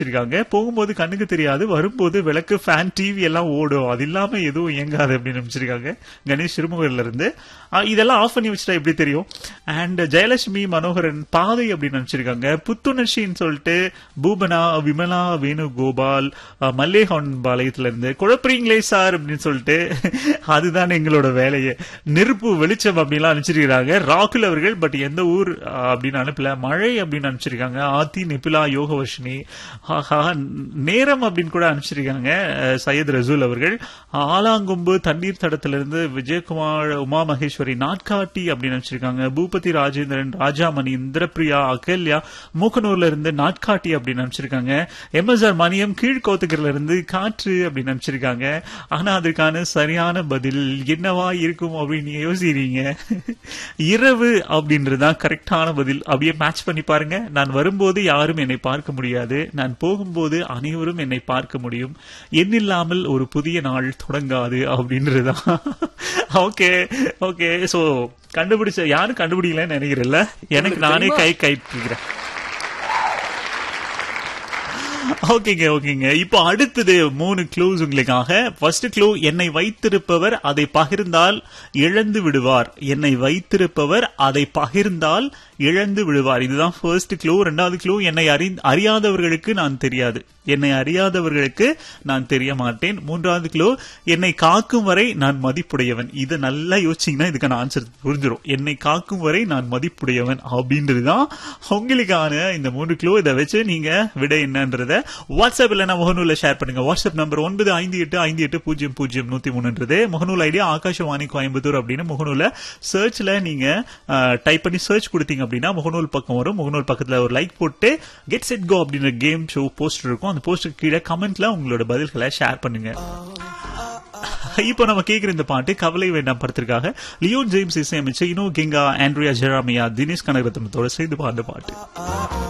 இருக்காங்க போகும்போது கண்ணுக்கு தெரியாது வரும்போது விளக்கு ஃபேன் டிவி எல்லாம் ஓடும் அது இல்லாம எதுவும் இயங்காது அப்படின்னு நினைச்சிருக்காங்க கணேஷ் சிறுமுகர்ல இருந்து ஆ, இதெல்லாம் ஆஃப் பண்ணி வச்சுட்டா எப்படி தெரியும் அண்ட் ஜெயலட்சுமி மனோகரன் பாதை அப்படின்னு நினைச்சிருக்காங்க புத்துணர்ச்சின்னு சொல்லிட்டு பூபனா விமலா வேணுகோபால் ஆ, மல்லேஹான் பாளையத்துல இருந்து குழப்பறீங்களே சார் அப்படின்னு சொல்லிட்டு அதுதான் எங்களோட வேலையே நெருப்பு வெளிச்சம் அப்படின்லாம் அனுப்பிச்சிருக்காங்க ராகுல் அவர்கள் பட் எந்த ஊர் ஆ, அப்படின்னு அனுப்பல மழை அப்படின்னு அனுப்பிச்சிருக்காங்க ஆத்தி நிபிலா யோகவர்ஷினி ஆஹா நேரம் அப்படின்னு கூட அனுப்பிச்சிருக்காங்க அஹ், சையத் ரசூல் அவர்கள் ஆலாங்கொம்பு தண்ணீர் தடத்திலிருந்து விஜயகுமார் உமா மகேஸ்வரி நாட்காட்டி அப்படின்னு அனுப்பிச்சிருக்காங்க பூபதி ராஜேந்திரன் ராஜாமணி இந்திரபிரியா அகல்யா மூக்கனூர்ல இருந்து நாட்காட்டி அப்படின்னு அனுப்பிச்சிருக்காங்க எம்எஸ்ஆர் மணியம் கீழ்கோத்துக்கர்ல இருந்து காற்று அப்படின்னு அனுப்பிச்சிருக்காங்க ஆனா அதுக்கான சரியான பதில் என்னவா இருக்கும் அப்படின்னு நீங்க யோசிக்கிறீங்க இரவு அப்படின்றதுதான் கரெக்டான பதில் அப்படியே மேட்ச் பண்ணி பாருங்க நான் வரும்போது யாரும் என்னை பார்க்க முடியாது நான் போகும்போது அனைவரும் என்னை பார்க்க முடியும் எண்ணில்லாமல் ஒரு புதிய நாள் தொடங்காது அப்படின்றதுதான் ஓகே ஓகே சோ கண்டுபிடிச்ச யாரும் கண்டுபிடிக்கலன்னு நினைக்கிறேன்ல எனக்கு நானே கை கைட்டுக்கிறேன் ஓகேங்க ஓகேங்க இப்போ அடுத்தது மூணு க்ளூஸ் உங்களுக்காக ஃபர்ஸ்ட் க்ளூ என்னை வைத்திருப்பவர் அதை பகிர்ந்தால் இழந்து விடுவார் என்னை வைத்திருப்பவர் அதை பகிர்ந்தால் இழந்து விடுவார் இதுதான் ஃபர்ஸ்ட் க்ளூ ரெண்டாவது க்ளூ என்னை அறி அறியாதவர்களுக்கு நான் தெரியாது என்னை அறியாதவர்களுக்கு நான் தெரிய மாட்டேன் மூன்றாவது க்ளூ என்னை காக்கும் வரை நான் மதிப்புடையவன் இதை நல்லா யோசிச்சீங்கன்னா இதுக்கான ஆன்சர் புரிஞ்சிடும் என்னை காக்கும் வரை நான் மதிப்புடையவன் அப்படின்றதுதான் உங்களுக்கான இந்த மூணு க்ளூ இதை வச்சு நீங்க விட என்னன்றத வாட்ஸ்அப் இல்லைன்னா முகநூல்ல ஷேர் பண்ணுங்க வாட்ஸ்அப் நம்பர் ஒன்பது ஐந்து எட்டு ஐந்து எட்டு பூஜ்ஜியம் பூஜ்ஜியம் நூத்தி மூணுன்றது முகநூல் ஐடியா ஆகாஷவாணி கோயம்புத்தூர் அப்படின்னு முகநூல்ல சர்ச்ல நீங்க டைப் பண்ணி சர்ச் கொடுத்தீங்க அப்படின்னா முகநூல் பக்கம் வரும் முகநூல் பக்கத்துல ஒரு லைக் போட்டு கெட் செட் கோ அப்படின்ற கேம் ஷோ போஸ்டர் இருக்கும் அந்த போஸ்டர் கீழே கமெண்ட்ல உங்களோட பதில்களை ஷேர் பண்ணுங்க இப்போ நம்ம கேக்குற இந்த பாட்டு கவலை வேண்டாம் படத்திற்காக லியோன் ஜேம்ஸ் இசையமைச்சு இனோ கெங்கா ஆண்ட்ரியா ஜெராமியா தினேஷ் கனகரத்னத்தோட சேர்ந்து பாடுற பாட்டு